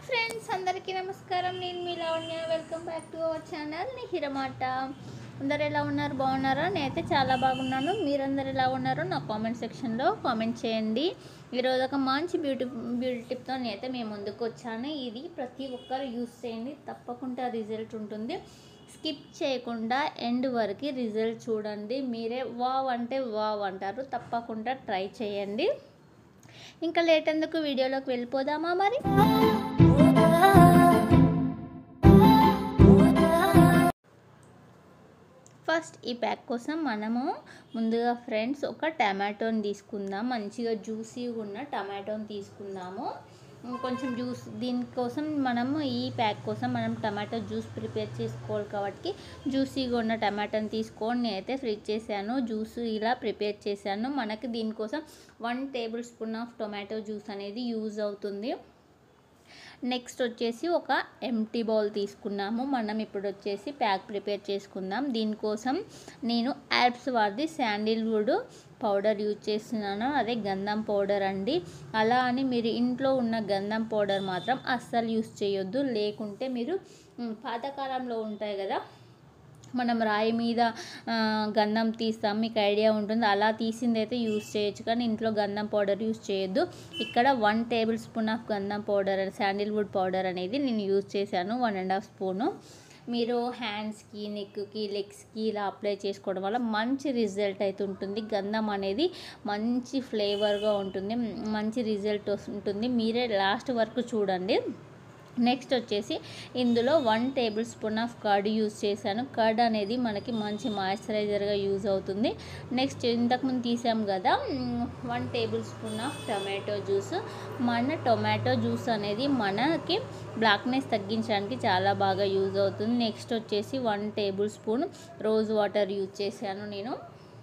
friends అందరికీ నమస్కారం నేను మీ Lavanya welcome back to our channel Nihiramata అందరు ఎలా ఉన్నారు బాగున్నారా నేనైతే చాలా బాగున్నాను మీరందరు ఎలా ఉన్నారో నా కామెంట్ సెక్షన్లో కామెంట్ చేయండి ఈరోజు ఒక మంచి బ్యూటీ బ్యూటీ టిప్తో నేనైతే మేము ముందుకు వచ్చాను ఇది ప్రతి ఒక్కరు యూస్ చేయండి తప్పకుండా రిజల్ట్ ఉంటుంది స్కిప్ చేయకుండా ఎండ్ వరకు రిజల్ట్ చూడండి మీరే వావ్ అంటే వావ్ అంటారు తప్పకుండా ట్రై చేయండి ఇంకా లేట్ ఎందుకు వీడియోలోకి వెళ్ళిపోదామా మరి ఫస్ట్ ఈ ప్యాక్ కోసం మనము ముందుగా ఫ్రెండ్స్ ఒక టమాటోని తీసుకుందాం మంచిగా జ్యూసీగా ఉన్న టమాటోని తీసుకుందాము కొంచెం జ్యూస్ దీనికోసం మనము ఈ ప్యాక్ కోసం మనం టమాటో జ్యూస్ ప్రిపేర్ చేసుకోవాలి కాబట్టి జ్యూసీగా ఉన్న టమాటోని తీసుకొని నేనైతే ఫ్రిడ్జ్ చేశాను జ్యూస్ ఇలా ప్రిపేర్ చేశాను మనకి దీనికోసం one tablespoon of tomato juice అనేది యూజ్ అవుతుంది నెక్స్ట్ వచ్చేసి ఒక ఎంటీ బౌల్ తీసుకున్నాము మనం ఇప్పుడు వచ్చేసి ప్యాక్ ప్రిపేర్ చేసుకుందాం దీనికోసం నేను యాప్స్ వాడిది శాండిల్వుడ్ పౌడర్ యూజ్ చేస్తున్నాను అదే గంధం పౌడర్ అండి అలా అని మీరు ఇంట్లో ఉన్న గంధం పౌడర్ మాత్రం అస్సలు యూజ్ చేయొద్దు లేకుంటే మీరు ఉమ్, పాతకాలంలో ఉంటాయి కదా మనం రాయి మీద ఆ, గంధం తీస్తాం మీకు ఐడియా ఉంటుంది అలా తీసింది అయితే యూస్ చేయొచ్చు కానీ ఇంట్లో గంధం పౌడర్ యూస్ చేయొద్దు ఇక్కడ వన్ టేబుల్ స్పూన్ ఆఫ్ గంధం పౌడర్ శాండిల్వుడ్ పౌడర్ అనేది నేను యూస్ చేశాను వన్ అండ్ హాఫ్ స్పూను మీరు హ్యాండ్స్కి నెక్కి లెగ్స్కి ఇలా అప్లై చేసుకోవడం వల్ల మంచి రిజల్ట్ అయితే ఉంటుంది గంధం అనేది మంచి ఫ్లేవర్గా ఉంటుంది మంచి రిజల్ట్ ఉంటుంది మీరే లాస్ట్ వరకు చూడండి నెక్స్ట్ వచ్చేసి ఇందులో one tablespoon of curd use చేశాను కర్డ్ అనేది మనకి మంచి మాయిశ్చరైజర్గా యూజ్ అవుతుంది నెక్స్ట్ ఇంతకుముందు తీసాం కదా one tablespoon of tomato juice మన టొమాటో జ్యూస్ అనేది మనకి బ్లాక్నెస్ తగ్గించడానికి చాలా బాగా యూజ్ అవుతుంది నెక్స్ట్ వచ్చేసి one tablespoon rose water use చేశాను నేను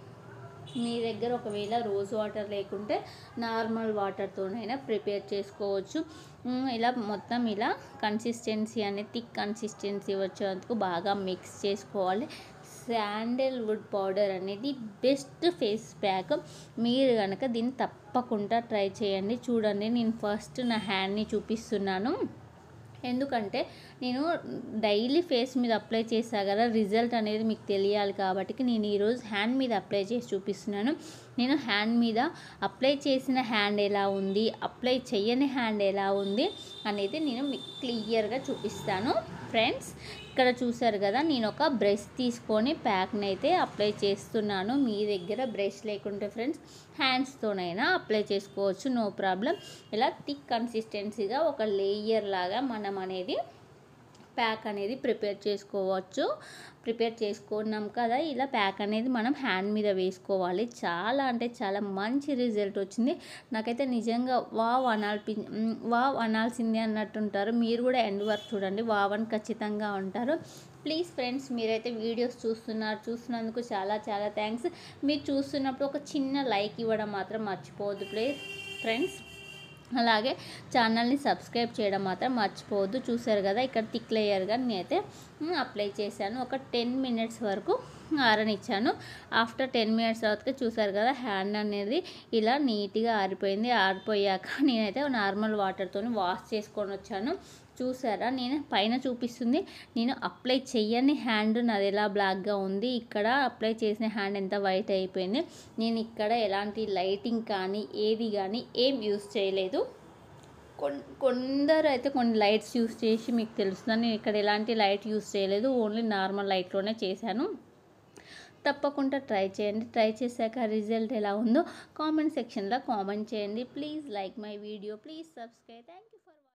మీ దగ్గర ఒకవేళ రోజ్ వాటర్ లేకుంటే నార్మల్ వాటర్తోనైనా ప్రిపేర్ చేసుకోవచ్చు మ్, ఇలా మొత్తం ఇలా కన్సిస్టెన్సీ అనేది థిక్ కన్సిస్టెన్సీ వచ్చేందుకు బాగా మిక్స్ చేసుకోవాలి శాండల్వుడ్ పౌడర్ అనేది బెస్ట్ ఫేస్ ప్యాక్ మీరు కనుక దీన్ని తప్పకుండా ట్రై చేయండి చూడండి నేను ఫస్ట్ నా హ్యాండ్ని చూపిస్తున్నాను ఎందుకంటే నేను డైలీ ఫేస్ మీద అప్లై చేసా కదా రిజల్ట్ అనేది మీకు తెలియాలి కాబట్టి నేను ఈరోజు హ్యాండ్ మీద అప్లై చేసి చూపిస్తున్నాను నేను హ్యాండ్ మీద అప్లై చేసిన హ్యాండ్ ఎలా ఉంది అప్లై చేయని హ్యాండ్ ఎలా ఉంది అనేది నేను మీకు క్లియర్గా చూపిస్తాను ఫ్రెండ్స్ ఇక్కడ చూసారు కదా నేను ఒక బ్రష్ తీసుకొని ప్యాక్ని అయితే అప్లై చేస్తున్నాను మీ దగ్గర బ్రష్ లేకుంటే ఫ్రెండ్స్ హ్యాండ్స్తోనైనా అప్లై చేసుకోవచ్చు నో ప్రాబ్లం ఇలా థిక్ కన్సిస్టెన్సీగా ఒక లేయర్ లాగా మనం అనేది ప్యాక్ అనేది ప్రిపేర్ చేసుకోవచ్చు ప్రిపేర్ చేసుకున్నాం కదా ఇలా ప్యాక్ అనేది మనం హ్యాండ్ మీద వేసుకోవాలి చాలా అంటే చాలా మంచి రిజల్ట్ వచ్చింది నాకైతే నిజంగా వావ్ అనాల్పి మ్, వావ్ అనాల్సిందే అన్నట్టుంటారు మీరు కూడా ఎండ్ వర్క్ చూడండి వావ్ అని ఖచ్చితంగా ఉంటారు ప్లీజ్ ఫ్రెండ్స్ మీరైతే వీడియోస్ చూస్తున్నారు చూస్తున్నందుకు చాలా చాలా థ్యాంక్స్ మీరు చూస్తున్నప్పుడు ఒక చిన్న లైక్ ఇవ్వడం మాత్రం మర్చిపోవద్దు ప్లీజ్ ఫ్రెండ్స్ అలాగే ఛానల్ని సబ్స్క్రైబ్ చేయడం మాత్రం మర్చిపోవద్దు చూసారు కదా ఇక్కడ థిక్ లేయర్గా నేనైతే మ్, అప్లై చేశాను ఒక టెన్ మినిట్స్ వరకు ఆరనిచ్చాను ఆఫ్టర్ టెన్ మినిట్స్ తర్వాత చూసారు కదా హ్యాండ్ అనేది ఇలా నీట్గా ఆరిపోయింది ఆరిపోయాక నేనైతే నార్మల్ వాటర్తో వాష్ చేసుకొని వచ్చాను చూసారా నేను పైన చూపిస్తుంది నేను అప్లై చెయ్యని హ్యాండ్ నాది ఎలా బ్లాక్గా ఉంది ఇక్కడ అప్లై చేసిన హ్యాండ్ ఎంత వైట్ అయిపోయింది నేను ఇక్కడ ఎలాంటి లైటింగ్ కానీ ఏది కానీ ఏం యూస్ చేయలేదు కొన్ కొందరు అయితే కొన్ని లైట్స్ యూస్ చేసి మీకు తెలుస్తుంది నేను ఇక్కడ ఎలాంటి లైట్ యూస్ చేయలేదు ఓన్లీ నార్మల్ లైట్లోనే చేశాను తప్పకుండా ట్రై చేయండి ట్రై చేశాక రిజల్ట్ ఎలా ఉందో కామెంట్ సెక్షన్లో కామెంట్ చేయండి please like my video please subscribe thank you for